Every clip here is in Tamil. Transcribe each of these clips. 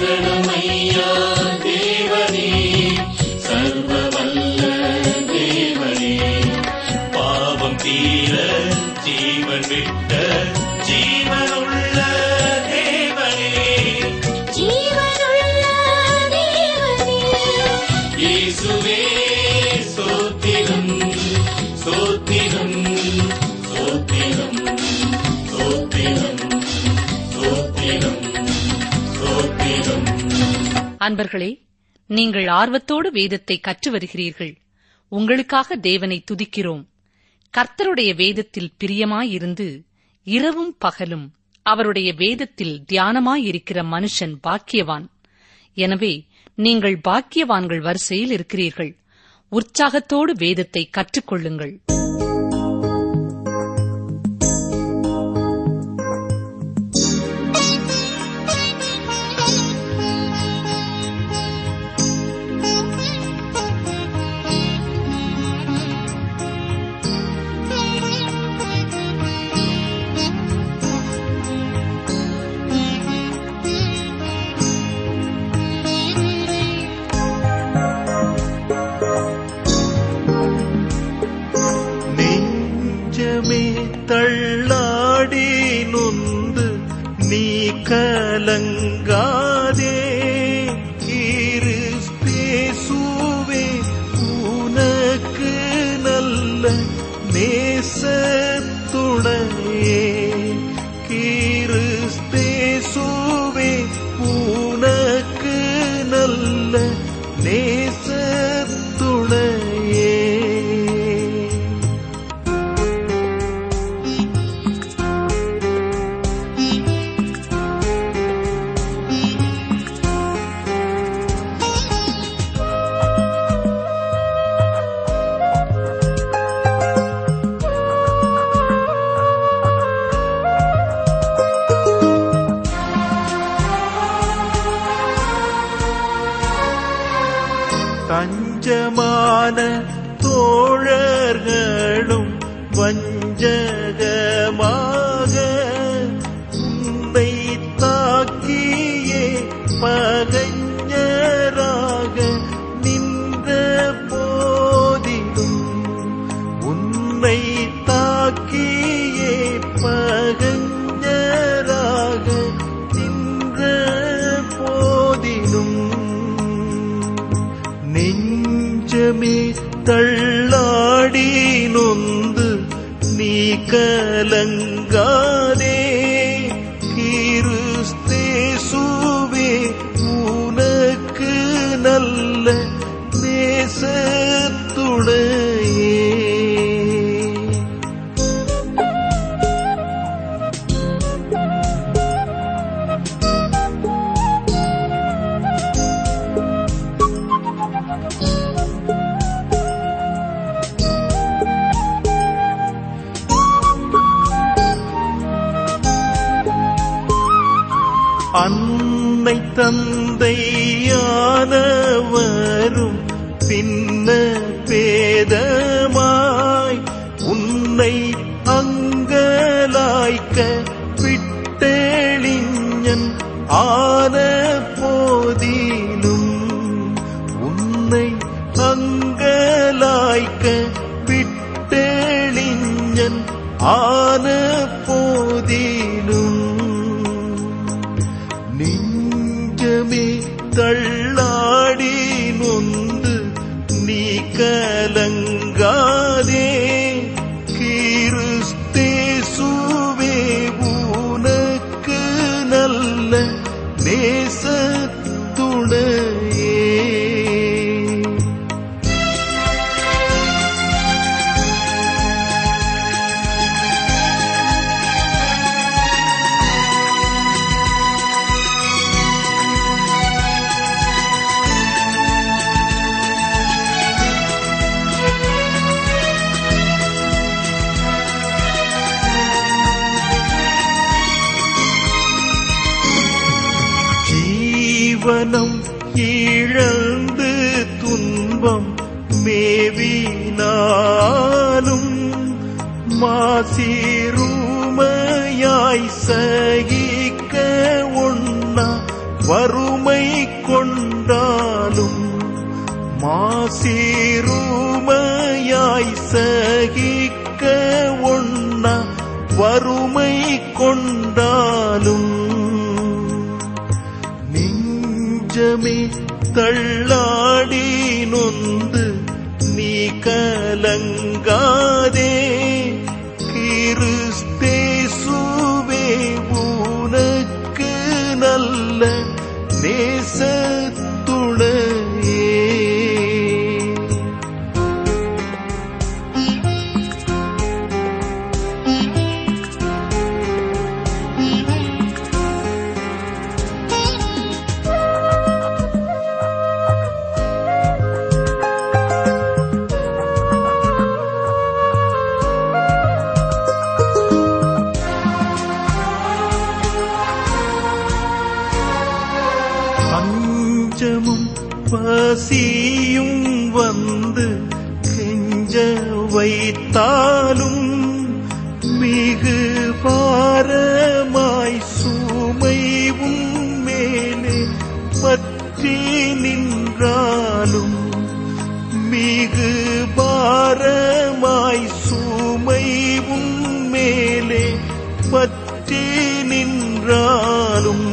சரணமையா தேவனே சர்வ வல்ல தேவனே பாவம் தீர ஜீவன் விட்ட ஜீவனுள்ள தேவனே ஜீவனுள்ள தேவனே இயேசுவே சோத்திரம் சோத்திரம் சோத்திரம் சோத்திரம் சோத்திரம் சோத்திரம் அன்பர்களே நீங்கள் ஆர்வத்தோடு வேதத்தை கற்று வருகிறீர்கள் உங்களுக்காக தேவனை துதிக்கிறோம் கர்த்தருடைய வேதத்தில் பிரியமாயிருந்து இரவும் பகலும் அவருடைய வேதத்தில் தியானமாயிருக்கிற மனுஷன் பாக்கியவான் எனவே நீங்கள் பாக்கியவான்கள் வரிசையில் இருக்கிறீர்கள் உற்சாகத்தோடு வேதத்தை கற்றுக்கொள்ளுங்கள் நெஞ்சமே தள்ளாடி நொந்து நீ கலங்காதே கிறிஸ்தேசுவே உனக்கு நல்ல நேசத்துணையே கிறிஸ்தேசுவே உனக்கு நல்ல நேசத்துணையே தஞ்சமான தோழர்களும் வஞ்சகமாக உன்னை தாக்கியே பகைஞராக நின்ற போதிலும் உன்னை தாக்கியே பகைஞராக நின்ற போதிலும் நெஞ்சமே தள்ளாடி நொந்து நீ கலங்காதே கிறிஸ்தேசுவே உனக்கு நல்ல நேசத்துணையே அன்னை தந்தையானவரும் பின்ன பேதமாய் உன்னை அங்கலாய்க்க விட்டெளிஞன் ஆன போதிலும் உன்னை அங்கலாய்க்க விட்டெளிஞன் ஆன போதிலும் நெஞ்சமே தள்ளாடி நொந்து நீ கலங்காதே கிறிஸ்தேசுவே உனக்கு நல்ல நேசத்துணையே ஜீவனம் இழந்து துன்பம் மேவினாலும் மாசிருமையாய் சகிக்க ஒண்ணா வறுமை கொண்டாலும் மாசீருமையாய் சகிக்க ஒண்ணா வறுமை கொண்டாலும் நெஞ்சமே தள்ளாடி நொந்து நீ கலங்காதே கிறிஸ்தேசுவே உனக்கு நல்ல நேசத்துணையே பஞ்சமும் பசியும் வந்து கெஞ்ச வைத்தாலும் மிகு பாரமாய் சுமைவும் மேலே பற்றி நின்றாலும் மிகு பாரமாய் சுமைவும் மேலே பற்றி நின்றாலும்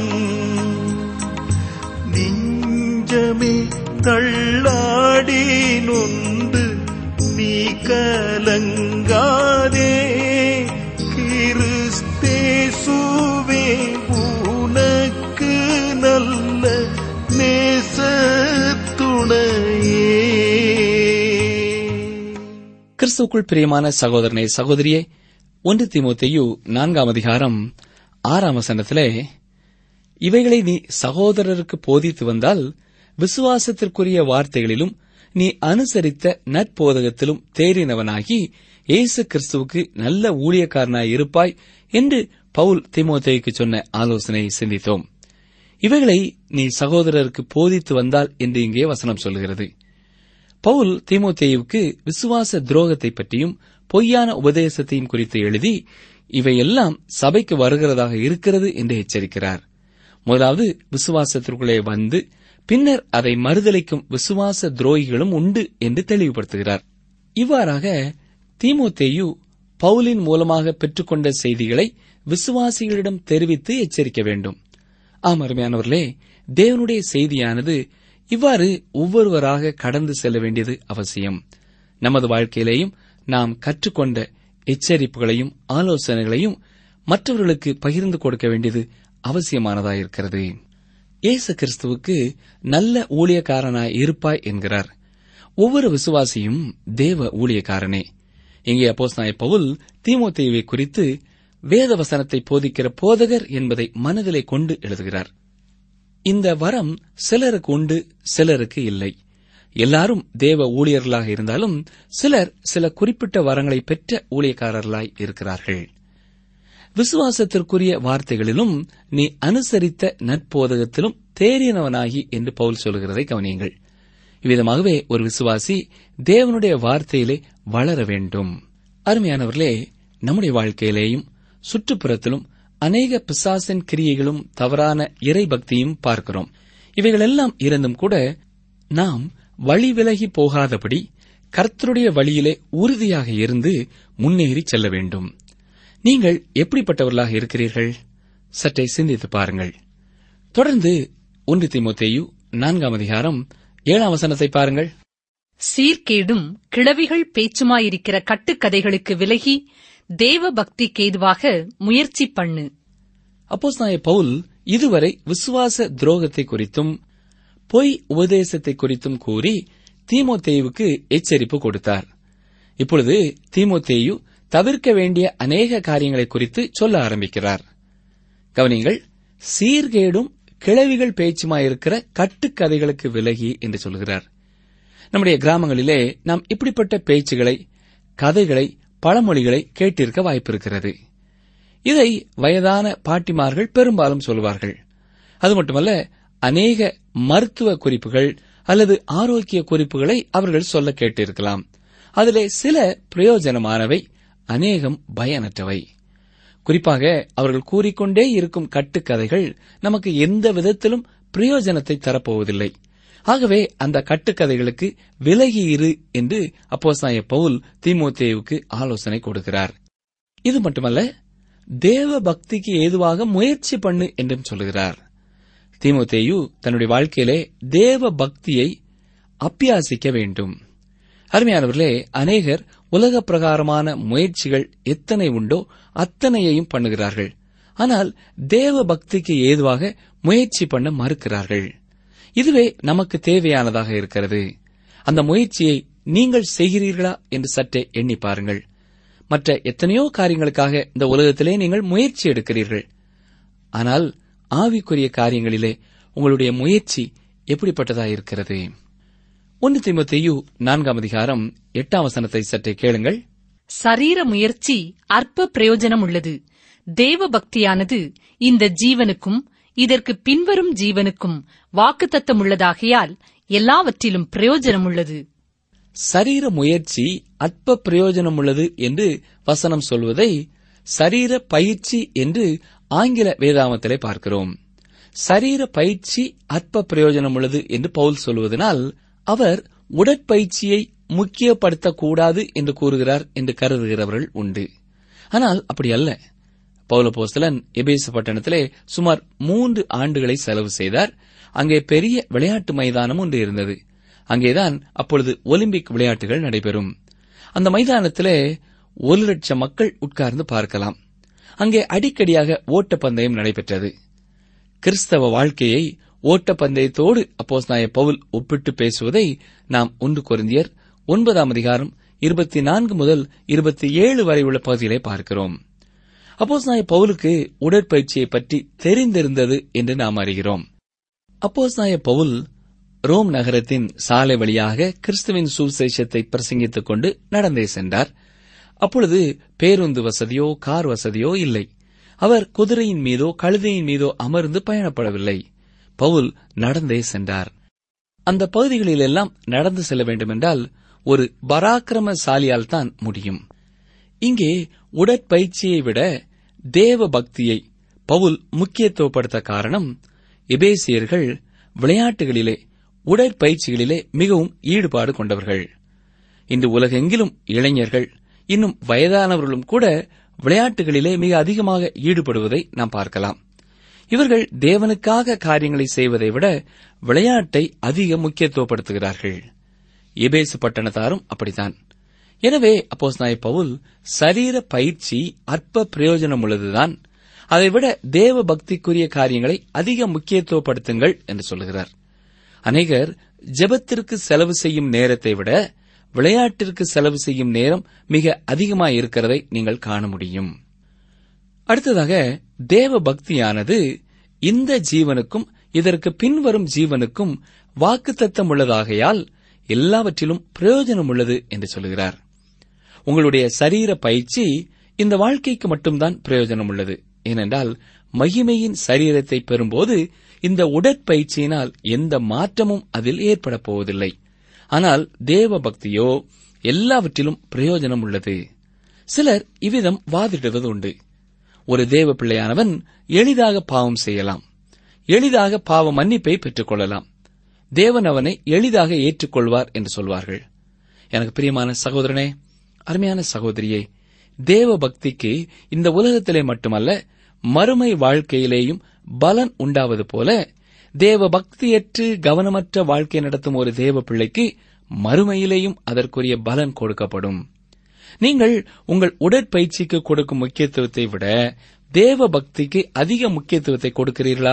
நெஞ்சமே தள்ளாடி நொந்து நீ கலங்காதே கிறிஸ்தேசுவே உனக்கு நல்ல நேசத்துணையே கிறிஸ்துவுக்குள் பிரியமான சகோதரனே சகோதரியே ஒன்று தீமோத்தேயு நான்காம் அதிகாரம் ஆறாம் வசனத்திலே இவைகளை நீ சகோதரருக்கு போதித்து வந்தால் விசுவாசத்திற்குரிய வார்த்தைகளிலும் நீ அனுசரித்த நற்போதகத்திலும் தேறினவனாகி இயேசு கிறிஸ்துவுக்கு நல்ல ஊழியக்காரனாய் இருப்பாய் என்று பவுல் தீமோத்தேயுக்கு சொன்ன ஆலோசனையை சிந்தித்தோம் இவைகளை நீ சகோதரருக்கு போதித்து வந்தால் என்று இங்கே வசனம் சொல்கிறது பவுல் தீமோத்தேயுவுக்கு விசுவாச துரோகத்தை பற்றியும் பொய்யான உபதேசத்தையும் குறித்து எழுதி இவையெல்லாம் சபைக்கு வருகிறதாக இருக்கிறது என்று எச்சரிக்கிறார் முதலாவது விசுவாசத்திற்குள்ளே வந்து பின்னர் அதை மறுதலிக்கும் விசுவாச துரோகிகளும் உண்டு என்று தெளிவுபடுத்துகிறார் இவ்வாறாக தீமோத்தேயு பவுலின் மூலமாக பெற்றுக்கொண்ட செய்திகளை விசுவாசிகளிடம் தெரிவித்து எச்சரிக்க வேண்டும் ஆம் அருமையானவர்களே தேவனுடைய செய்தியானது இவ்வாறு ஒவ்வொருவராக கடந்து செல்ல வேண்டியது அவசியம் நமது வாழ்க்கையிலேயும் நாம் கற்றுக்கொண்ட எச்சரிப்புகளையும் ஆலோசனைகளையும் மற்றவர்களுக்கு பகிர்ந்து கொடுக்க வேண்டியது அவசியமானதாயிருக்கிறது இயேசு கிறிஸ்துவுக்கு நல்ல ஊழியக்காரனாய் இருப்பாய் என்கிறார் ஒவ்வொரு விசுவாசியும் தேவ ஊழியக்காரனே இங்கே அப்போஸ்தலனாகிய பவுல் தீமோத்தேயுவை குறித்து வேத வசனத்தை போதிக்கிற போதகர் என்பதை மனதிலே கொண்டு எழுதுகிறார் இந்த வரம் சிலருக்கு உண்டு சிலருக்கு இல்லை எல்லாரும் தேவ ஊழியர்களாக இருந்தாலும் சிலர் சில குறிப்பிட்ட வரங்களை பெற்ற ஊழியக்காரர்களாய் இருக்கிறார்கள் விசுவாசத்திற்குரிய வார்த்தைகளிலும் நீ அனுசரித்த நற்போதகத்திலும் தேறினவனாகி என்று பவுல் சொல்கிறதை கவனியுங்கள் இவ்விதமாகவே ஒரு விசுவாசி தேவனுடைய வார்த்தையிலே வளர வேண்டும் அருமையானவர்களே நம்முடைய வாழ்க்கையிலேயும் சுற்றுப்புறத்திலும் அநேக பிசாசின் கிரியைகளும் தவறான இறை பக்தியும் பார்க்கிறோம் இவைகளெல்லாம் இருந்தும் கூட நாம் வழி விலகி போகாதபடி கர்த்தருடைய வழியிலே உறுதியாக இருந்து முன்னேறி செல்ல வேண்டும் நீங்கள் எப்படிப்பட்டவர்களாக இருக்கிறீர்கள் சற்றே சிந்தித்து பாருங்கள் தொடர்ந்து ஒன்று தீமோத்தேயு நான்காம் அதிகாரம் ஏழாம் வசனத்தை பாருங்கள் சீர்கேடும் கிழவிகள் பேச்சுமாயிருக்கிற கட்டுக்கதைகளுக்கு விலகி தேவ பக்திக்கு ஏதுவாக முயற்சி பண்ணு அப்போஸ்தலனாகிய பவுல் இதுவரை விசுவாச துரோகத்தை குறித்தும் பொய் உபதேசத்தை குறித்தும் கூறி தீமோத்தேயுவுக்கு எச்சரிப்பு கொடுத்தார் இப்பொழுது தீமோத்தேயு தவிர்க்க வேண்டிய அநேக காரியங்களை குறித்து சொல்ல ஆரம்பிக்கிறார் கவனிங்கள் சீர்கேடும் கிழவிகள் பேச்சுமாயிருக்கிற கட்டுக்கதைகளுக்கு விலகி என்று சொல்கிறார் நம்முடைய கிராமங்களிலே நாம் இப்படிப்பட்ட பேச்சுகளை கதைகளை பழமொழிகளை கேட்டிருக்க வாய்ப்பிருக்கிறது இதை வயதான பாட்டிமார்கள் பெரும்பாலும் சொல்வார்கள் அது மட்டுமல்ல அநேக மருத்துவ குறிப்புகள் அல்லது ஆரோக்கிய குறிப்புகளை அவர்கள் சொல்ல கேட்டிருக்கலாம் அதிலே சில பிரயோஜனமானவை அநேகம் பயனற்றவை குறிப்பாக அவர்கள் கூறிக்கொண்டே இருக்கும் கட்டுக்கதைகள் நமக்கு எந்த விதத்திலும் பிரயோஜனத்தை தரப்போவதில்லை ஆகவே அந்த கட்டுக்கதைகளுக்கு விலகி இரு என்று அப்போஸ்தாய பவுல் தீமோத்தேயுவுக்கு ஆலோசனை கொடுக்கிறார் இது மட்டுமல்ல தேவ பக்திக்கு ஏதுவாக முயற்சி பண்ணு என்றும் சொல்கிறார் தீமோத்தேயு தன்னுடைய வாழ்க்கையிலே தேவ பக்தியை அப்பியாசிக்க வேண்டும் அருமையானவர்களே அநேகர் உலக பிரகாரமான முயற்சிகள் எத்தனை உண்டோ அத்தனையையும் பண்ணுகிறார்கள் ஆனால் தேவ பக்திக்கு ஏதுவாக முயற்சி பண்ண மறுக்கிறார்கள் இதுவே நமக்கு தேவையானதாக இருக்கிறது அந்த முயற்சியை நீங்கள் செய்கிறீர்களா என்று சற்றே எண்ணி பாருங்கள் மற்ற எத்தனையோ காரியங்களுக்காக இந்த உலகத்திலே நீங்கள் முயற்சி எடுக்கிறீர்கள் ஆனால் ஆவிக்குரிய காரியங்களிலே உங்களுடைய முயற்சி எப்படிப்பட்டதாக இருக்கிறது ஒன்று தீமோத்தேயு நான்காம் அதிகாரம் எட்டாம் வசனத்தை சற்றே கேளுங்கள் சரீர முயற்சி அற்ப பிரயோஜனம் உள்ளது தேவ பக்தியானது இந்த ஜீவனுக்கும் இதற்கு பின்வரும் ஜீவனுக்கும் வாக்குத்தத்தம் உள்ளதாகையால் எல்லாவற்றிலும் பிரயோஜனம் உள்ளது சரீர முயற்சி அற்ப பிரயோஜனம் உள்ளது என்று வசனம் சொல்வதை சரீர பயிற்சி என்று ஆங்கில வேதாமத்திலே பார்க்கிறோம் சரீர பயிற்சி அற்ப பிரயோஜனம் உள்ளது என்று பவுல் சொல்வதனால் அவர் உடற்பயிற்சியை முக்கியப்படுத்தக்கூடாது என்று கூறுகிறார் என்று கருதுகிறவர்கள் உண்டு ஆனால் அப்படி அல்ல பௌலபோஸ்தலன் எபேச பட்டணத்திலே சுமார் மூன்று ஆண்டுகளை செலவு செய்தார் அங்கே பெரிய விளையாட்டு மைதானம் ஒன்று இருந்தது அங்கேதான் அப்பொழுது ஒலிம்பிக் விளையாட்டுகள் நடைபெறும் அந்த மைதானத்திலே ஒரு லட்சம் மக்கள் உட்கார்ந்து பார்க்கலாம் அங்கே அடிக்கடியாக ஓட்டப்பந்தயம் நடைபெற்றது கிறிஸ்தவ வாழ்க்கையை ஓட்டப்பந்தயத்தோடு அப்போஸ்நாய பவுல் ஒப்பிட்டு பேசுவதை நாம் ஒன்று கொரிந்தியர் ஒன்பதாம் அதிகாரம் இருபத்தி நான்கு முதல் இருபத்தி ஏழு வரை உள்ள பகுதிகளை பார்க்கிறோம் அப்போஸ்நாய பவுலுக்கு உடற்பயிற்சியை பற்றி தெரிந்திருந்தது என்று நாம் அறிகிறோம் அப்போஸ்நாய பவுல் ரோம் நகரத்தின் சாலை வழியாக கிறிஸ்துவின் சுவிசேஷத்தை பிரசங்கித்துக் கொண்டு நடந்தே சென்றார் அப்பொழுது பேருந்து வசதியோ கார் வசதியோ இல்லை அவர் குதிரையின் மீதோ கழுதையின் மீதோ அமர்ந்து பயணப்படவில்லை பவுல் நடந்தே சென்றார் அந்த பகுதிகளிலெல்லாம் நடந்து செல்ல வேண்டுமென்றால் ஒரு பராக்கிரமசாலியால் தான் முடியும் இங்கே உடற்பயிற்சியை விட தேவ பக்தியை பவுல் முக்கியத்துவப்படுத்த காரணம் எபேசியர்கள் விளையாட்டுகளிலே உடற்பயிற்சிகளிலே மிகவும் ஈடுபாடு கொண்டவர்கள் இன்று உலகெங்கிலும் இளைஞர்கள் இன்னும் வயதானவர்களும் கூட விளையாட்டுகளிலே மிக அதிகமாக ஈடுபடுவதை நாம் பார்க்கலாம் இவர்கள் தேவனுக்காக காரியங்களை செய்வதை விட விளையாட்டை அதிக முக்கியத்துவப்படுத்துகிறார்கள் எபேசு பட்டணத்தாரும் அப்படித்தான் எனவே அப்போஸ் நாய் பவுல் சரீர பயிற்சி அற்ப பிரயோஜனம் உள்ளதுதான் அதைவிட தேவ பக்திக்குரிய காரியங்களை அதிக முக்கியத்துவப்படுத்துங்கள் என்று சொல்கிறார் அநேகர் ஜெபத்திற்கு செலவு செய்யும் நேரத்தை விட விளையாட்டிற்கு செலவு செய்யும் நேரம் மிக அதிகமாக இருக்கிறதை நீங்கள் காண முடியும் அடுத்ததாக தேவ பக்தியானது இந்த ஜீவனுக்கும் இதற்கு பின்வரும் ஜீவனுக்கும் வாக்குத்தத்தம் உள்ளதாகையால் எல்லாவற்றிலும் பிரயோஜனம் உள்ளது என்று சொல்கிறார் உங்களுடைய சரீர பயிற்சி இந்த வாழ்க்கைக்கு மட்டும்தான் பிரயோஜனம் உள்ளது ஏனென்றால் மகிமையின் சரீரத்தை பெறும்போது இந்த உடற்பயிற்சியினால் எந்த மாற்றமும் அதில் ஏற்பட போவதில்லை ஆனால் தேவ பக்தியோ எல்லாவற்றிலும் பிரயோஜனம் உள்ளது சிலர் இவ்விதம் வாதிடுவது உண்டு ஒரு தேவ பிள்ளையானவன் எளிதாக பாவம் செய்யலாம் எளிதாக பாவ மன்னிப்பை பெற்றுக் கொள்ளலாம் தேவன் அவனை எளிதாக ஏற்றுக்கொள்வார் என்று சொல்வார்கள் எனக்கு பிரியமான சகோதரனே அருமையான சகோதரியே தேவ பக்திக்கு இந்த உலகத்திலே மட்டுமல்ல மறுமை வாழ்க்கையிலேயும் பலன் உண்டாவது போல தேவ பக்தியற்று கவனமற்ற வாழ்க்கை நடத்தும் ஒரு தேவ பிள்ளைக்கு மறுமையிலேயும் அதற்குரிய பலன் கொடுக்கப்படும் நீங்கள் உங்கள் உடற்பயிற்சிக்கு கொடுக்கும் முக்கியத்துவத்தை விட தேவ பக்திக்கு அதிக முக்கியத்துவத்தை கொடுக்கிறீர்களா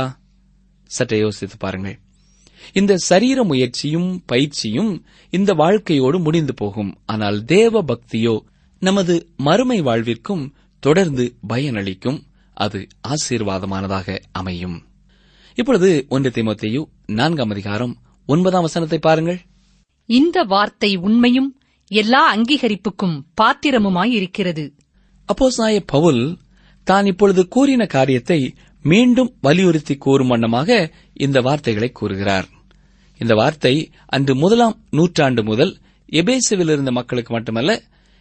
சற்றே யோசித்து பாருங்கள் இந்த சரீர முயற்சியும் பயிற்சியும் இந்த வாழ்க்கையோடு முடிந்து போகும் ஆனால் தேவ பக்தியோ நமது மறுமை வாழ்விற்கும் தொடர்ந்து பயனளிக்கும் அது ஆசீர்வாதமானதாக அமையும் இப்பொழுது ஒன்று தீமோத்தேயு நான்காம் அதிகாரம் ஒன்பதாம் வசனத்தை பாருங்கள் இந்த வார்த்தை உண்மையும் எல்லா அங்கீகரிப்புக்கும் பாத்திரமுமாயிருக்கிறது அப்போஸ்நாய பவுல் தான் இப்பொழுது கூறின காரியத்தை மீண்டும் வலியுறுத்தி கூறும் வண்ணமாக இந்த வார்த்தைகளை கூறுகிறார் இந்த வார்த்தை அன்று முதலாம் நூற்றாண்டு முதல் எபேசுவில் இருந்த மக்களுக்கு மட்டுமல்ல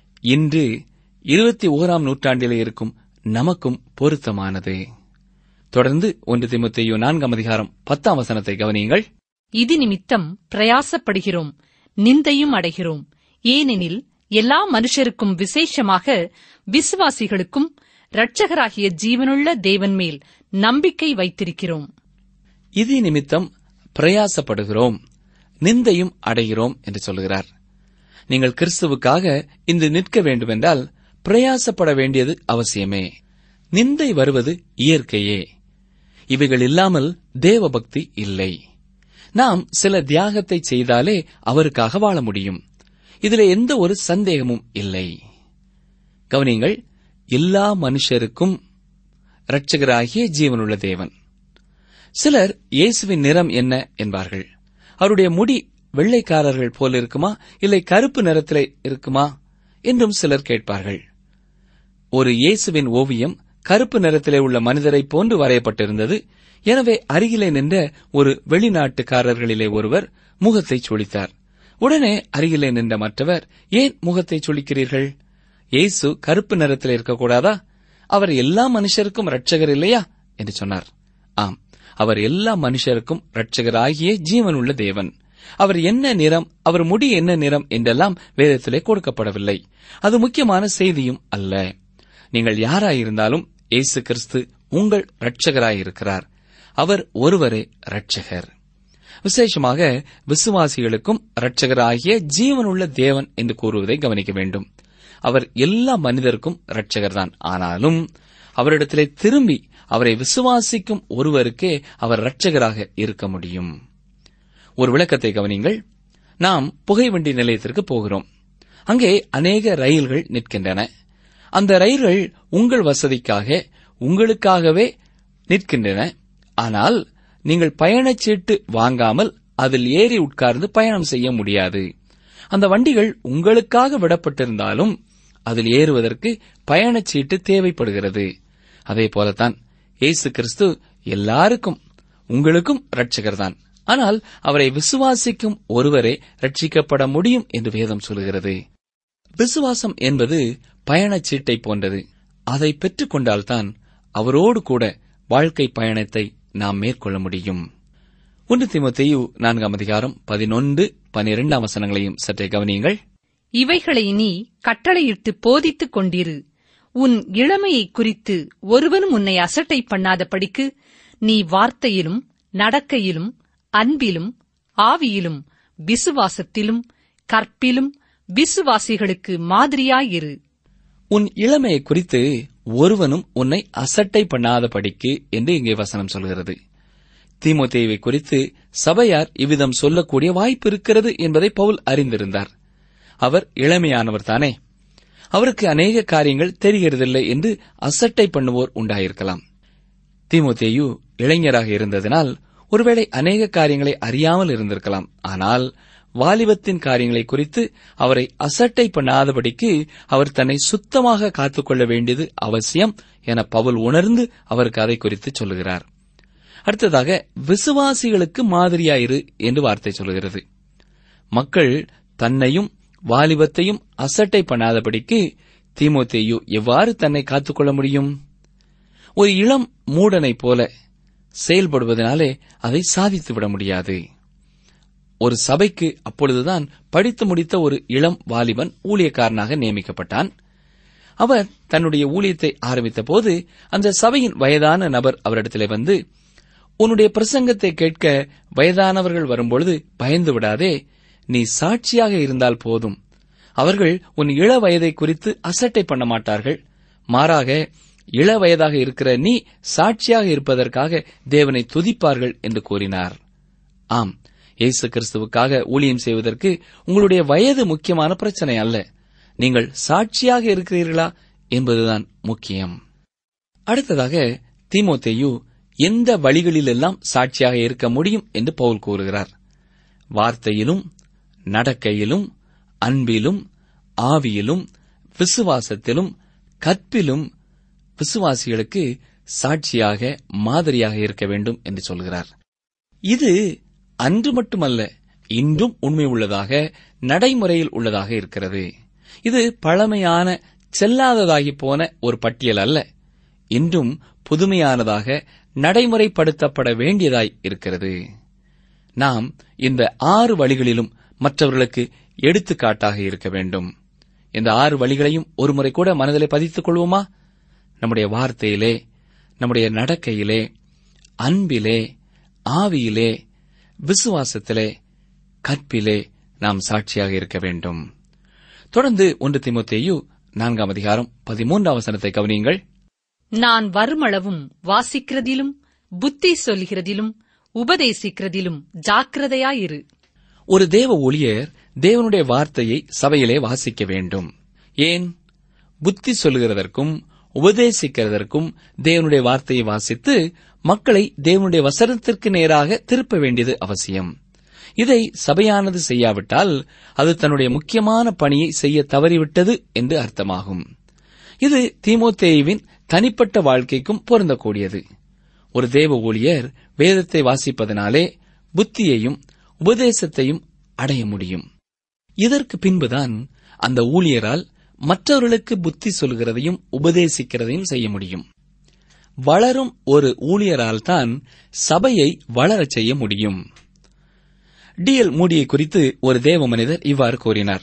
இன்று இருபத்தி ஓராம் நூற்றாண்டிலே இருக்கும் நமக்கும் பொருத்தமானது தொடர்ந்து ஒன்று திமுத்தையோ நான்காம் அதிகாரம் பத்தாம் வசனத்தை கவனியுங்கள் இது நிமித்தம் பிரயாசப்படுகிறோம் நிந்தையும் அடைகிறோம் ஏனெனில் எல்லா மனுஷருக்கும் விசேஷமாக விசுவாசிகளுக்கும் இரட்சகராகிய ஜீவனுள்ள தேவன் மேல் நம்பிக்கை வைத்திருக்கிறோம் இது நிமித்தம் பிரயாசப்படுகிறோம் நிந்தையும் அடைகிறோம் என்று சொல்கிறார் நீங்கள் கிறிஸ்துவுக்காக இன்று நிற்க வேண்டுமென்றால் பிரயாசப்பட வேண்டியது அவசியமே நிந்தை வருவது இயற்கையே இவைகள் இல்லாமல் தேவபக்தி இல்லை நாம் சில தியாகத்தை செய்தாலே அவருக்காக வாழ முடியும் இதிலே எந்த ஒரு சந்தேகமும் இல்லை கவனியங்கள் எல்லா மனுஷருக்கும் இரட்சகராகிய ஜீவனுள்ள தேவன் சிலர் இயேசுவின் நிறம் என்ன என்பார்கள் அவருடைய முடி வெள்ளைக்காரர்கள் போல இருக்குமா இல்லை கருப்பு நிறத்திலே இருக்குமா என்றும் சிலர் கேட்பார்கள் ஒரு இயேசுவின் ஓவியம் கருப்பு நிறத்திலே உள்ள மனிதரைப் போன்று வரையப்பட்டிருந்தது எனவே அருகிலே நின்ற ஒரு வெளிநாட்டுக்காரர்களிலே ஒருவர் முகத்தை சுளித்தார் உடனே அருகிலே நின்ற மற்றவர் ஏன் முகத்தை சுளிக்கிறீர்கள் இயேசு கருப்பு நிறத்தில் இருக்கக்கூடாதா அவர் எல்லா மனுஷருக்கும் இரட்சகர் இல்லையா என்று சொன்னார் ஆம் அவர் எல்லா மனுஷருக்கும் இரட்சகராகிய ஜீவனுள்ள தேவன் அவர் என்ன நிறம் அவர் முடி என்ன நிறம் என்றெல்லாம் வேதத்திலே கொடுக்கப்படவில்லை அது முக்கியமான செய்தியும் அல்ல நீங்கள் யாராயிருந்தாலும் இயேசு கிறிஸ்து உங்கள் இரட்சகராயிருக்கிறார் அவர் ஒருவரே இரட்சகர் விசேஷமாக விசுவாசிகளுக்கும் இரட்சகராகிய ஜீவனுள்ள தேவன் என்று கூறுவதை கவனிக்க வேண்டும் அவர் எல்லா மனிதருக்கும் இரட்சகர்தான் ஆனாலும் அவரிடத்திலே திரும்பி அவரை விசுவாசிக்கும் ஒருவருக்கே அவர் இரட்சகராக இருக்க முடியும் ஒரு விளக்கத்தை கவனிங்கள் நாம் புகைவண்டி நிலையத்திற்கு போகிறோம் அங்கே அநேக ரயில்கள் நிற்கின்றன அந்த ரயில்கள் உங்கள் வசதிக்காக உங்களுக்காகவே நிற்கின்றன ஆனால் நீங்கள் பயணச்சீட்டு வாங்காமல் அதில் ஏறி உட்கார்ந்து பயணம் செய்ய முடியாது அந்த வண்டிகள் உங்களுக்காக விடப்பட்டிருந்தாலும் அதில் ஏறுவதற்கு பயணச்சீட்டு தேவைப்படுகிறது அதே போலத்தான் இயேசு கிறிஸ்து எல்லாருக்கும் உங்களுக்கும் இரட்சகர்தான் ஆனால் அவரை விசுவாசிக்கும் ஒருவரே ரட்சிக்கப்பட முடியும் என்று வேதம் சொல்கிறது விசுவாசம் என்பது பயணச்சீட்டை போன்றது அதை பெற்றுக் கொண்டால்தான் அவரோடு கூட வாழ்க்கை பயணத்தை நாம் மேற்கொள்ள முடியும் ஒன்று திமுத்தையு நான்காம் அதிகாரம் பதினொன்று பனிரெண்டாம் வசனங்களையும் சற்றே கவனியுங்கள் இவைகளை நீ கட்டளையிட்டு போதித்துக் கொண்டிரு உன் இளமையைக் குறித்து ஒருவனும் உன்னை அசட்டை பண்ணாதபடிக்கு நீ வார்த்தையிலும் நடக்கையிலும் அன்பிலும் ஆவியிலும் விசுவாசத்திலும் கற்பிலும் விசுவாசிகளுக்கு மாதிரியாயிரு உன் இளமையை குறித்து ஒருவனும் உன்னை அசட்டை பண்ணாதபடிக்கு என்று இங்கே வசனம் சொல்கிறது தீமோத்தேயுவை குறித்து சபையார் இவ்விதம் சொல்லக்கூடிய வாய்ப்பு இருக்கிறது என்பதை பவுல் அறிந்திருந்தார் அவர் இளமையானவர் தானே அவருக்கு அநேக காரியங்கள் தெரிகிறதில்லை என்று அசட்டை பண்ணுவோர் உண்டாயிருக்கலாம் தீமோத்தேயு இளைஞராக இருந்ததினால் ஒருவேளை அநேக காரியங்களை அறியாமல் இருந்திருக்கலாம் ஆனால் வாலிபத்தின் காரியங்களை குறித்து அவரை அசட்டை பண்ணாதபடிக்கு அவர் தன்னை சுத்தமாக காத்துக்கொள்ள வேண்டியது அவசியம் என பவுல் உணர்ந்து அவருக்கு அதை குறித்து சொல்லுகிறார் அடுத்ததாக விசுவாசிகளுக்கு மாதிரியாயிரு என்று வார்த்தை சொல்கிறது மக்கள் தன்னையும் வாலிபத்தையும் அசட்டை பண்ணாதபடிக்கு தீமோத்தேயு எவ்வாறு தன்னை காத்துக்கொள்ள முடியும் ஒரு இளம் மூடனைப் போல செயல்படுவதனாலே அதை சாதித்துவிட முடியாது ஒரு சபைக்கு அப்பொழுதுதான் படித்து முடித்த ஒரு இளம் வாலிபன் ஊழியக்காரனாக நியமிக்கப்பட்டான் அவர் தன்னுடைய ஊழியத்தை ஆரம்பித்த போது அந்த சபையின் வயதான நபர் அவரிடத்திலே வந்து உன்னுடைய பிரசங்கத்தை கேட்க வயதானவர்கள் வரும்பொழுது பயந்து விடாதே நீ சாட்சியாக இருந்தால் போதும் அவர்கள் உன் இள வயதை குறித்து அசட்டை பண்ண மாட்டார்கள் மாறாக இள வயதாக இருக்கிற நீ சாட்சியாக இருப்பதற்காக தேவனை துதிப்பார்கள் என்று கூறினார் ஆம் இயேசு கிறிஸ்துவுக்காக ஊழியம் செய்வதற்கு உங்களுடைய வயது முக்கியமான பிரச்சனை அல்ல நீங்கள் சாட்சியாக இருக்கிறீர்களா என்பதுதான் முக்கியம் அடுத்ததாக தீமோத்தேயு எந்த வழிகளிலெல்லாம் சாட்சியாக இருக்க முடியும் என்று பவுல் கூறுகிறார் வார்த்தையிலும் நடக்கையிலும் அன்பிலும் ஆவியிலும் விசுவாசத்திலும் கற்பிலும் விசுவாசிகளுக்கு சாட்சியாக மாதிரியாக இருக்க வேண்டும் என்று சொல்கிறார் இது அன்று மட்டுமல்ல இன்றும் உண்மை உள்ளதாக நடைமுறையில் உள்ளதாக இருக்கிறது இது பழமையான செல்லாததாகி போன ஒரு பட்டியல் அல்ல இன்றும் புதுமையானதாக நடைமுறைப்படுத்தப்பட வேண்டியதாய் இருக்கிறது நாம் இந்த ஆறு வழிகளிலும் மற்றவர்களுக்கு எடுத்துக்காட்டாக இருக்க வேண்டும் இந்த ஆறு வழிகளையும் ஒருமுறை கூட மனதிலே பதித்துக் கொள்வோமா நம்முடைய வார்த்தையிலே நம்முடைய நடக்கையிலே அன்பிலே ஆவியிலே விசுவாசத்திலே கற்பிலே நாம் சாட்சியாக இருக்க வேண்டும் தொடர்ந்து ஒன்று திமுத்தேயு நான்காம் அதிகாரம் பதிமூன்றாம் வசனத்தை கவனியுங்கள் நான் வருமளவும் வாசிக்கிறதிலும் புத்தி சொல்கிறதிலும் உபதேசிக்கிறதிலும் ஜாக்கிரதையாயிரு ஒரு தேவ ஊழியர் தேவனுடைய வார்த்தையை சபையிலே வாசிக்க வேண்டும் ஏன் புத்தி சொல்லுகிறதற்கும் உபதேசிக்கிறதற்கும் தேவனுடைய வார்த்தையை வாசித்து மக்களை தேவனுடைய வசனத்திற்கு நேராக திருப்ப வேண்டியது அவசியம் இதை சபையானது செய்யாவிட்டால் அது தன்னுடைய முக்கியமான பணியை செய்ய தவறிவிட்டது என்று அர்த்தமாகும் இது தீமோத்தேயுவின் தனிப்பட்ட வாழ்க்கைக்கும் பொருந்தக்கூடியது ஒரு தேவ ஊழியர் வேதத்தை வாசிப்பதனாலே புத்தியையும் உபதேசத்தையும் அடைய முடியும் இதற்கு பின்புதான் அந்த ஊழியரால் மற்றவர்களுக்கு புத்தி சொல்கிறதையும் உபதேசிக்கிறதையும் செய்ய முடியும் வளரும் ஒரு ஊழியரால் தான் சபையை வளரச் செய்ய முடியும் டி எல் மூடியை குறித்து ஒரு தேவ மனிதர் இவ்வாறு கூறினார்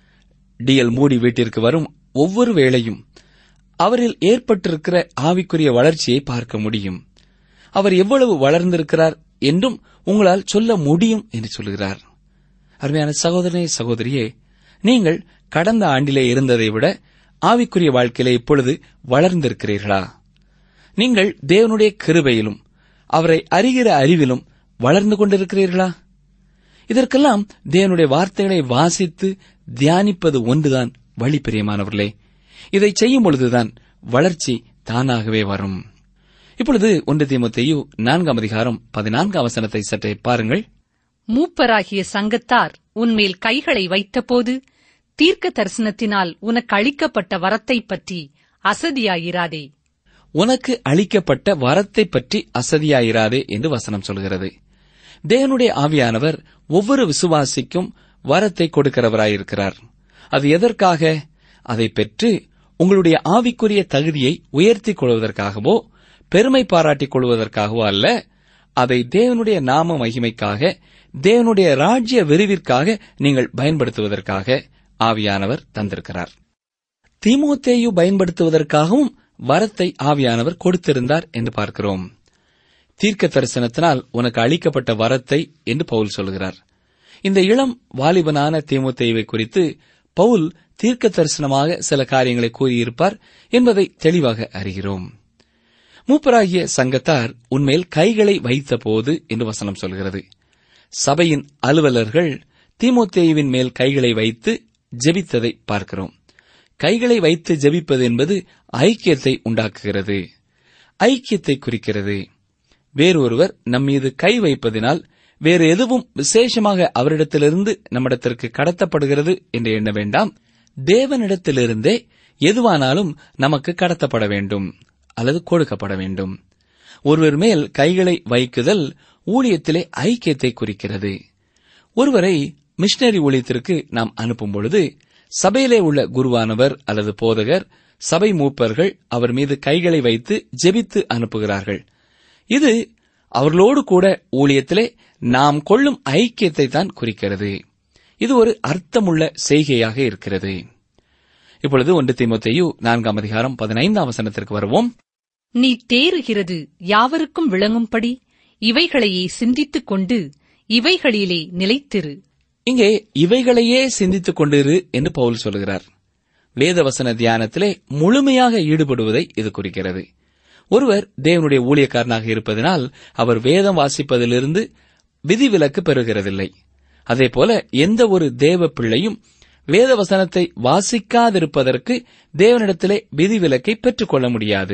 டி எல் மூடி வீட்டிற்கு வரும் ஒவ்வொரு வேளையும் அவரில் ஏற்பட்டிருக்கிற ஆவிக்குரிய வளர்ச்சியை பார்க்க முடியும் அவர் எவ்வளவு வளர்ந்திருக்கிறார் என்றும் உங்களால் சொல்ல முடியும் என்று சொல்கிறார் அருமையான சகோதரனே சகோதரியே நீங்கள் கடந்த ஆண்டிலே இருந்ததை விட ஆவிக்குரிய வாழ்க்கையிலே இப்பொழுது வளர்ந்திருக்கிறீர்களா நீங்கள் தேவனுடைய கிருபையிலும் அவரை அறிகிற அறிவிலும் வளர்ந்து கொண்டிருக்கிறீர்களா இதற்கெல்லாம் தேவனுடைய வார்த்தைகளை வாசித்து தியானிப்பது ஒன்றுதான் வழி பிரியமானவர்களே இதை செய்யும் பொழுதுதான் வளர்ச்சி தானாகவே வரும் இப்பொழுது ஒன்று தீமத்தையு நான்காம் அதிகாரம் பதினான்காம் வசனத்தை சற்றே பாருங்கள் மூப்பராகிய சங்கத்தார் உன்மேல் கைகளை வைத்தபோது தீர்க்க தரிசனத்தினால் உனக்கு அளிக்கப்பட்ட வரத்தைப் பற்றி அசதியாயிராதே உனக்கு அளிக்கப்பட்ட வரத்தை பற்றி அசதியாயிராதே என்று வசனம் சொல்கிறது தேவனுடைய ஆவியானவர் ஒவ்வொரு விசுவாசிக்கும் வரத்தை கொடுக்கிறவராயிருக்கிறார் அது எதற்காக அதை பெற்று உங்களுடைய ஆவிக்குரிய தகுதியை உயர்த்திக் கொள்வதற்காகவோ பெருமை பாராட்டிக் கொள்வதற்காகவோ அல்ல அதை தேவனுடைய நாம மகிமைக்காக தேவனுடைய ராஜ்ய விரிவிற்காக நீங்கள் பயன்படுத்துவதற்காக ஆவியானவர் தந்திருக்கிறார் தீமோத்தேயு பயன்படுத்துவதற்காகவும் வரத்தை ஆவியானவர் கொடுத்திருந்தார் என்று பார்க்கிறோம் தீர்க்க தரிசனத்தினால் உனக்கு அளிக்கப்பட்ட வரத்தை என்று பவுல் சொல்கிறார் இந்த இளம் வாலிபனான தீமோத்தேயுவை குறித்து பவுல் தீர்க்க தரிசனமாக சில காரியங்களை கூறியிருப்பார் என்பதை தெளிவாக அறிகிறோம் மூப்பராகிய சங்கத்தார் உன்மேல் கைகளை வைத்தபோது என்று வசனம் சொல்கிறது சபையின் அலுவலர்கள் தீமோத்தேயுவின் மேல் கைகளை வைத்து ஜெபித்ததை பார்க்கிறோம் கைகளை வைத்து ஜெபிப்பது என்பது ஐக்கியத்தை உண்டாக்குகிறது ஐக்கியத்தை குறிக்கிறது வேறொருவர் நம்மீது கை வைப்பதினால் வேறு எதுவும் விசேஷமாக அவரிடத்திலிருந்து நம்மிடத்திற்கு கடத்தப்படுகிறது என்று எண்ண வேண்டாம் தேவனிடத்திலிருந்தே எதுவானாலும் நமக்கு கடத்தப்பட வேண்டும் அல்லது கொடுக்கப்பட வேண்டும் ஒருவர் மேல் கைகளை வைக்குதல் ஊழியத்திலே ஐக்கியத்தை குறிக்கிறது ஒருவரை மிஷனரி ஊழியத்திற்கு நாம் அனுப்பும் பொழுது சபையிலே உள்ள குருவானவர் அல்லது போதகர் சபை மூப்பர்கள் அவர் மீது கைகளை வைத்து ஜெபித்து அனுப்புகிறார்கள் இது அவர்களோடு கூட ஊழியத்திலே நாம் கொள்ளும் ஐக்கியத்தை தான் குறிக்கிறது இது ஒரு அர்த்தமுள்ள செய்கையாக இருக்கிறது இப்பொழுது ஒன்று தீமோத்தேயு நான்காம் அதிகாரம் பதினைந்தாம் வசனத்திற்கு வருவோம் நீ தேறுகிறது யாவருக்கும் விளங்கும்படி இவைகளையே சிந்தித்துக் கொண்டு இவைகளிலே நிலைத்திரு இங்கே இவைகளையே சிந்தித்துக் கொண்டிரு என்று பவுல் சொல்கிறார் வேதவசன தியானத்திலே முழுமையாக ஈடுபடுவதை இது குறிக்கிறது ஒருவர் தேவனுடைய ஊழியக்காரனாக இருப்பதனால் அவர் வேதம் வாசிப்பதிலிருந்து விதிவிலக்கு பெறுகிறதில்லை அதேபோல எந்த ஒரு தேவ பிள்ளையும் வேத வசனத்தை வாசிக்காதிருப்பதற்கு தேவனிடத்திலே விதிவிலக்கை பெற்றுக்கொள்ள முடியாது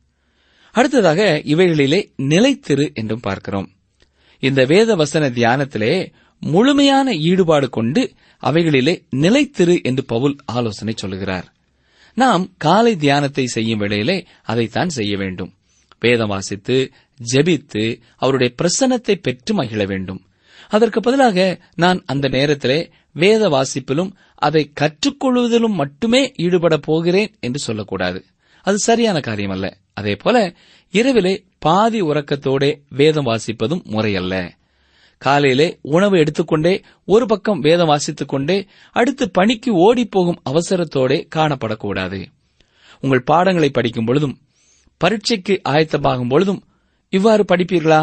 அடுத்ததாக இவைகளிலே நிலைத்திரு என்றும் பார்க்கிறோம் இந்த வேத வசன தியானத்திலே முழுமையான ஈடுபாடு கொண்டு அவைகளிலே நிலைத்திரு என்று பவுல் ஆலோசனை சொல்லுகிறார் நாம் காலை தியானத்தை செய்யும் வேளையிலே அதைத்தான் செய்ய வேண்டும் வேதம் வாசித்து ஜெபித்து அவருடைய பிரசன்னத்தை பெற்று மகிழ வேண்டும் அதற்கு பதிலாக நான் அந்த நேரத்திலே வேத வாசிப்பிலும் அதை கற்றுக்கொள்வதிலும் மட்டுமே ஈடுபட போகிறேன் என்று சொல்லக்கூடாது அது சரியான காரியம் அல்ல அதே போல இரவிலே பாதி உறக்கத்தோடே வேதம் வாசிப்பதும் முறையல்ல காலையிலே உணவு எடுத்துக்கொண்டே ஒரு பக்கம் வேதம் வாசித்துக் கொண்டே அடுத்து பணிக்கு ஓடிப்போகும் அவசரத்தோடே காணப்படக்கூடாது உங்கள் பாடங்களை படிக்கும் பொழுதும் பரீட்சைக்கு ஆயத்தமாகும் பொழுதும் இவ்வாறு படிப்பீர்களா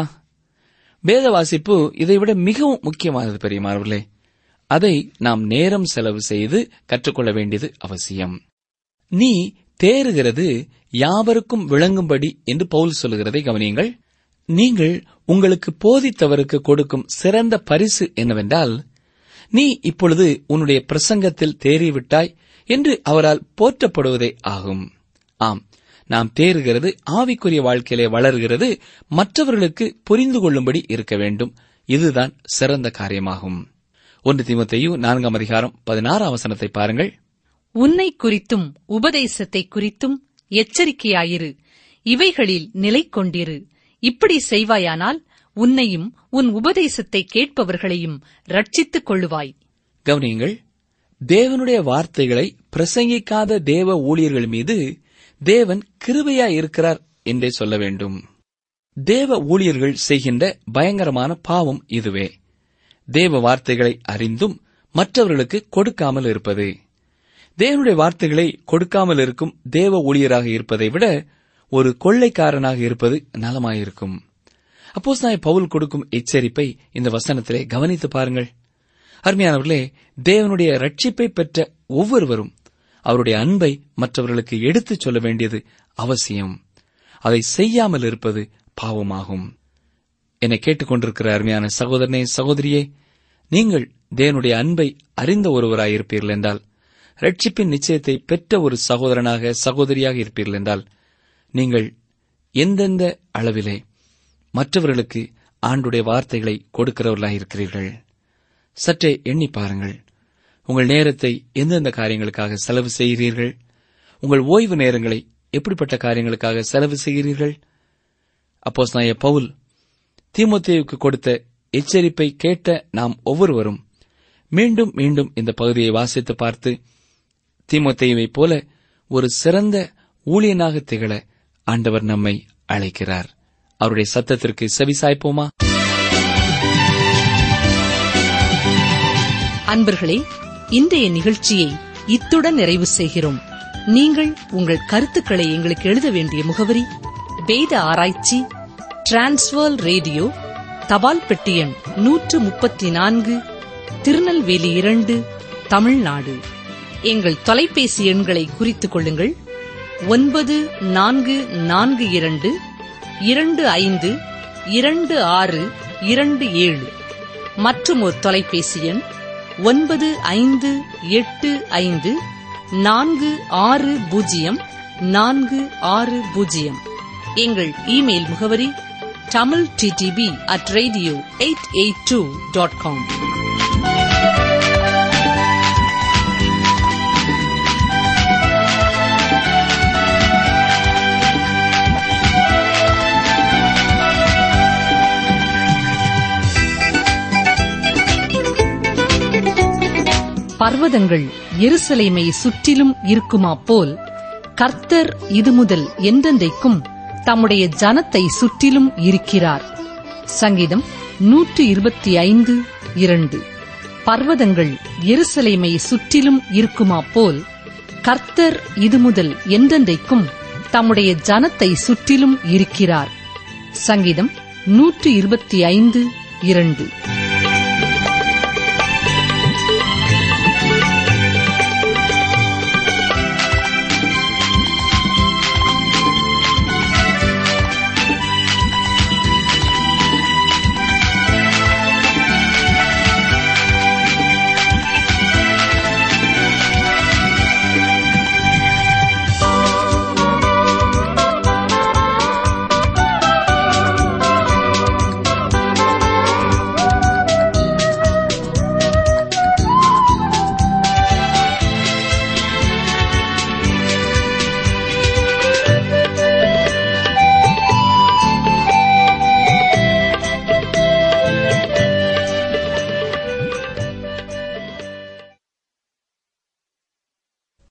வேத வாசிப்பு இதைவிட மிகவும் முக்கியமானது பெரியமானவர்களே அதை நாம் நேரம் செலவு செய்து கற்றுக்கொள்ள வேண்டியது அவசியம் நீ தேறுகிறது யாவருக்கும் விளங்கும்படி என்று பவுல் சொல்லுகிறதை கவனியுங்கள் நீங்கள் உங்களுக்கு போதித்தவருக்கு கொடுக்கும் சிறந்த பரிசு என்னவென்றால் நீ இப்பொழுது உன்னுடைய பிரசங்கத்தில் தேறிவிட்டாய் என்று அவரால் போற்றப்படுவதே ஆகும் ஆம் நாம் தேறுகிறது ஆவிக்குரிய வாழ்க்கையிலே வளர்கிறது மற்றவர்களுக்கு புரிந்து கொள்ளும்படி இருக்க வேண்டும் இதுதான் சிறந்த காரியமாகும் ஒன்று தீமத்தையு நான்காம் அதிகாரம் பதினாறாம் வசனத்தை பாருங்கள் உன்னை குறித்தும் உபதேசத்தை குறித்தும் எச்சரிக்கையாயிரு இவைகளில் நிலை கொண்டிரு இப்படி செய்வாயானால் உன்னையும் உன் உபதேசத்தை கேட்பவர்களையும் ரட்சித்துக் கொள்ளுவாய் கவனியுங்கள் தேவனுடைய வார்த்தைகளை பிரசங்கிக்காத தேவ ஊழியர்கள் மீது தேவன் கிருபையா இருக்கிறார் என்றே சொல்ல வேண்டும் தேவ ஊழியர்கள் செய்கின்ற பயங்கரமான பாவம் இதுவே தேவ வார்த்தைகளை அறிந்தும் மற்றவர்களுக்கு கொடுக்காமல் இருப்பது தேவனுடைய வார்த்தைகளை கொடுக்காமல் இருக்கும் தேவ ஊழியராக இருப்பதை விட ஒரு கொள்ளைக்காரனாக இருப்பது நலமாயிருக்கும் அப்போஸ் நான் பவுல் கொடுக்கும் எச்சரிப்பை இந்த வசனத்திலே கவனித்து பாருங்கள் அருமையானவர்களே தேவனுடைய ரட்சிப்பை பெற்ற ஒவ்வொருவரும் அவருடைய அன்பை மற்றவர்களுக்கு எடுத்துச் சொல்ல வேண்டியது அவசியம் அதை செய்யாமல் இருப்பது பாவமாகும் என்னை கேட்டுக்கொண்டிருக்கிற அருமையான சகோதரனே சகோதரியே நீங்கள் தேவனுடைய அன்பை அறிந்த ஒருவராயிருப்பீர்கள் என்றால் ரட்சிப்பின் நிச்சயத்தை பெற்ற ஒரு சகோதரனாக சகோதரியாக இருப்பீர்கள் என்றால் நீங்கள் எந்தெந்த அளவிலே மற்றவர்களுக்கு ஆண்டுடைய வார்த்தைகளை கொடுக்கிறவர்களாக இருக்கிறீர்கள் சற்றே எண்ணி பாருங்கள் உங்கள் நேரத்தை எந்தெந்த காரியங்களுக்காக செலவு செய்கிறீர்கள் உங்கள் ஓய்வு நேரங்களை எப்படிப்பட்ட காரியங்களுக்காக செலவு செய்கிறீர்கள் அப்போஸ் நாய பவுல் தீமோத்தேயுக்கு கொடுத்த எச்சரிப்பை கேட்ட நாம் ஒவ்வொருவரும் மீண்டும் மீண்டும் இந்த பகுதியை வாசித்து பார்த்து தீமோத்தேயுவைப் போல ஒரு சிறந்த ஊழியனாக திகழ ஆண்டவர் நம்மை அழைக்கிறார் அவருடைய சத்தத்திற்கு செவிசாய்ப்போமா அன்பர்களே இன்றைய நிகழ்ச்சியை இத்துடன் நிறைவு செய்கிறோம் நீங்கள் உங்கள் கருத்துக்களை எங்களுக்கு எழுத வேண்டிய முகவரி வேத ஆராய்ச்சி டிரான்ஸ்வர் ரேடியோ தபால் பெட்டி எண் நூற்று முப்பத்தி நான்கு திருநெல்வேலி இரண்டு தமிழ்நாடு எங்கள் தொலைபேசி எண்களை குறித்துக் கொள்ளுங்கள் ஒன்பது நான்கு நான்கு இரண்டு இரண்டு ஐந்து இரண்டு ஆறு இரண்டு ஏழு மற்றும் ஒரு தொலைபேசி எண் ஒன்பது ஐந்து எட்டு ஐந்து நான்கு ஆறு பூஜ்ஜியம் நான்கு ஆறு பூஜ்ஜியம் எங்கள் இமெயில் முகவரி Tamil D T P at radio eight eight two dot com பர்வதங்கள் எருசலேமை சுற்றிலும் இருக்குமா போல் கர்த்தர் இது முதல் என்றென்றைக்கும் தம்முடைய ஜனத்தை சுற்றிலும் இருக்கிறார் சங்கீதம் நூற்று இருபத்தி ஐந்து இரண்டு பர்வதங்கள் எருசலேமை சுற்றிலும் இருக்குமா போல் கர்த்தர் இது முதல் என்றென்றைக்கும் தம்முடைய ஜனத்தை சுற்றிலும் இருக்கிறார் சங்கீதம் நூற்று இருபத்தி ஐந்து இரண்டு